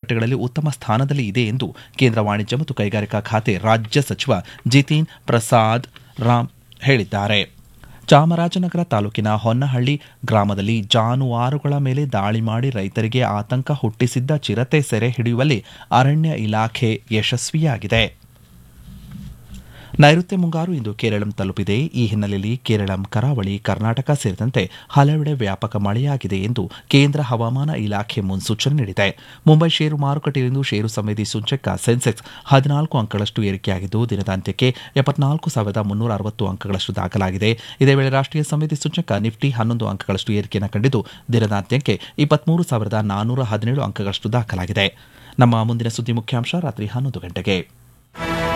ಮಾರುಕಟ್ಟೆಗಳಲ್ಲಿ ಉತ್ತಮ ಸ್ಥಾನದಲ್ಲಿ ಇದೆ ಎಂದು ಕೇಂದ್ರ ವಾಣಿಜ್ಯ ಮತ್ತು ಕೈಗಾರಿಕಾ ಖಾತೆ ರಾಜ್ಯ ಸಚಿವ ಜಿತಿನ್ ಪ್ರಸಾದ್ ರಾಮ್ ಹೇಳಿದ್ದಾರೆ ಚಾಮರಾಜನಗರ ತಾಲೂಕಿನ ಹೊನ್ನಹಳ್ಳಿ ಗ್ರಾಮದಲ್ಲಿ ಜಾನುವಾರುಗಳ ಮೇಲೆ ದಾಳಿ ಮಾಡಿ ರೈತರಿಗೆ ಆತಂಕ ಹುಟ್ಟಿಸಿದ್ದ ಚಿರತೆ ಸೆರೆ ಹಿಡಿಯುವಲ್ಲಿ ಅರಣ್ಯ ಇಲಾಖೆ ಯಶಸ್ವಿಯಾಗಿದೆ ನೈಋತ್ಯ ಮುಂಗಾರು ಇಂದು ಕೇರಳಂ ತಲುಪಿದೆ ಈ ಹಿನ್ನೆಲೆಯಲ್ಲಿ ಕೇರಳಂ ಕರಾವಳಿ ಕರ್ನಾಟಕ ಸೇರಿದಂತೆ ಹಲವೆಡೆ ವ್ಯಾಪಕ ಮಳೆಯಾಗಿದೆ ಎಂದು ಕೇಂದ್ರ ಹವಾಮಾನ ಇಲಾಖೆ ಮುನ್ಸೂಚನೆ ನೀಡಿದೆ ಮುಂಬೈ ಷೇರು ಮಾರುಕಟ್ಟೆಯಲ್ಲಿಂದು ಷೇರು ಸಂವೇದಿ ಸೂಚಕ ಸೆನ್ಸೆಕ್ಸ್ ಹದಿನಾಲ್ಕು ಅಂಕಗಳಷ್ಟು ಏರಿಕೆಯಾಗಿದ್ದು ದಿನದಾಂತ್ಯಕ್ಕೆ ಎಪ್ಪತ್ನಾಲ್ಕು ಸಾವಿರದ ಮುನ್ನೂರ ಅರವತ್ತು ಅಂಕಗಳಷ್ಟು ದಾಖಲಾಗಿದೆ ಇದೇ ವೇಳೆ ರಾಷ್ಟ್ರೀಯ ಸಂವೇದಿ ಸೂಚಕ ನಿಫ್ಟಿ ಹನ್ನೊಂದು ಅಂಕಗಳಷ್ಟು ಏರಿಕೆಯನ್ನು ಕಂಡಿದ್ದು ದಿನದಾಂತ್ಯಕ್ಕೆ ಇಪ್ಪತ್ಮೂರು ಸಾವಿರದ ನಾನ್ನೂರ ಹದಿನೇಳು ಅಂಕಗಳಷ್ಟು ದಾಖಲಾಗಿದೆ ನಮ್ಮ ಮುಂದಿನ ಸುದ್ದಿ ಮುಖ್ಯಾಂಶ ರಾತ್ರಿ ಹನ್ನೊಂದು ಗಂಟೆಗೆ